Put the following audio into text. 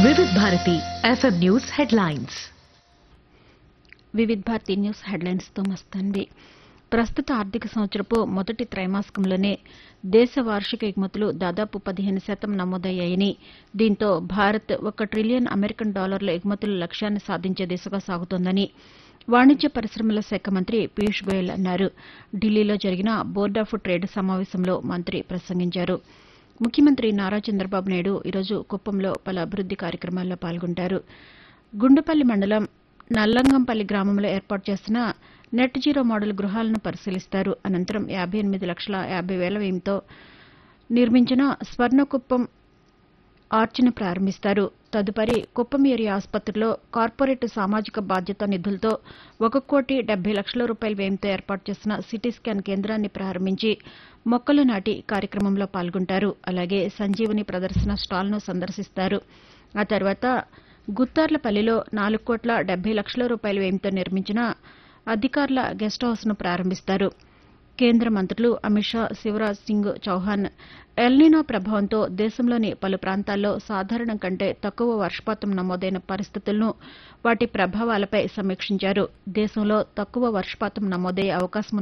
Vividh Bharati FM news headlines Vividh Bharati news హెడ్లైన్స్తో మస్తాన్వి ప్రస్తుత ఆర్థిక సంవత్సరపు మొదటి త్రైమాసికంలోనే దేశ వార్షిక ఎగుమతులు దాదాపు పదిహేను శాతం నమోదయ్యాయని దీంతో భారత్ ఒక ట్రిలియన్ అమెరికన్ డాలర్ల ఎగుమతుల లక్ష్యాన్ని సాధించే దిశగా సాగుతోందని వాణిజ్య పరిశ్రమల శాఖ మంత్రి పీయూష్ గోయల్ అన్నారు ఢిల్లీలో జరిగిన బోర్డ్ ఆఫ్ ట్రేడ్ సమావేశంలో మంత్రి ప్రసంగించారు ముఖ్యమంత్రి నారా చంద్రబాబు నాయుడు ఈరోజు కుప్పంలో పలు అభివృద్ది కార్యక్రమాల్లో పాల్గొంటారు గుండుపల్లి మండలం నల్లంగంపల్లి గ్రామంలో ఏర్పాటు చేసిన నెట్ జీరో మోడల్ గృహాలను పరిశీలిస్తారు అనంతరం యాబై ఎనిమిది లక్షల యాబై వేల వ్యయంతో నిర్మించిన స్వర్ణకుప్పం ఆర్చిని ప్రారంభిస్తారు తదుపరి కుప్పం ఏరియా ఆసుపత్రిలో కార్పొరేట్ సామాజిక బాధ్యత నిధులతో ఒక కోటి డెబ్బై లక్షల రూపాయల వ్యయంతో ఏర్పాటు చేసిన సిటీ స్కాన్ కేంద్రాన్ని ప్రారంభించి మొక్కలు నాటి కార్యక్రమంలో పాల్గొంటారు అలాగే సంజీవని ప్రదర్శన స్టాల్ను సందర్శిస్తారు ఆ తర్వాత గుత్తార్లపల్లిలో నాలుగు కోట్ల డెబ్బై లక్షల రూపాయల వ్యయంతో నిర్మించిన అధికారుల గెస్ట్ హౌస్ను ప్రారంభిస్తారు కేంద్ర మంత్రులు అమిత్ షా శివరాజ్ సింగ్ చౌహాన్ ఎల్నినో ప్రభావంతో దేశంలోని పలు ప్రాంతాల్లో సాధారణం కంటే తక్కువ వర్షపాతం నమోదైన పరిస్థితులను వాటి ప్రభావాలపై సమీక్షించారు దేశంలో తక్కువ వర్షపాతం నమోదయ్యే అవకాశం